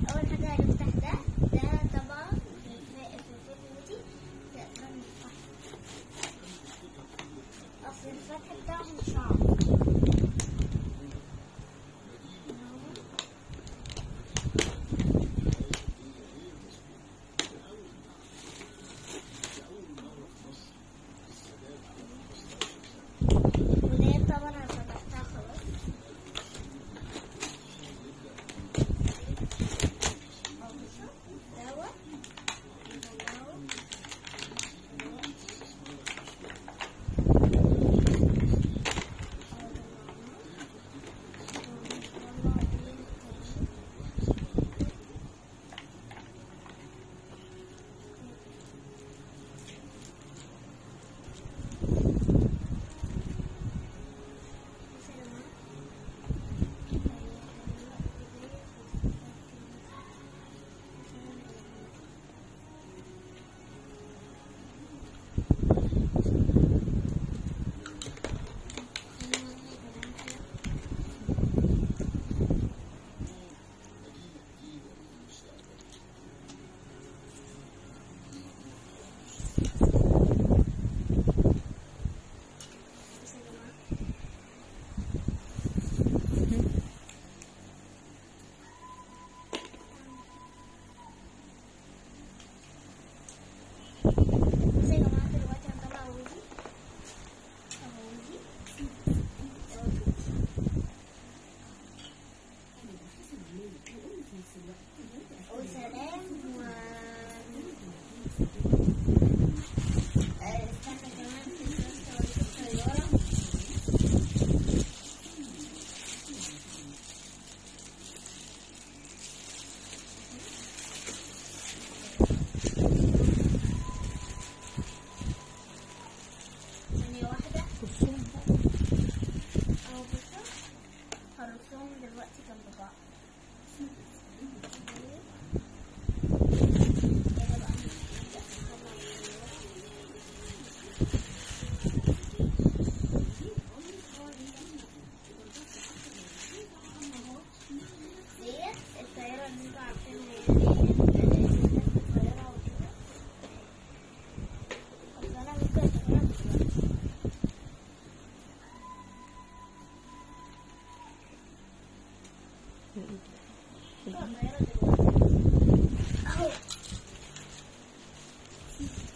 اول حاجه هنفتح ده ده طبعا في الف- في الفيلم دي تقدر نفتح اصل الفتح بتاعه صعب وده طبعا انا فتحتها خلاص أهو بصوا، دوت نطلعه. بصوا يا جماعة دلوقتي هنطلع وزي أهو وزي وسلام و آه، استنى كمان في الفرصة والطيارة ثانية واحدة أهو بصوا هرصهم دلوقتي جنب بعض يلا بقى ديت الطيارة اللي انتوا عارفينها يعني الطيارة وكده بس أنا ممكن أتفرج دلوقتي الطيارة دلوقتي أهو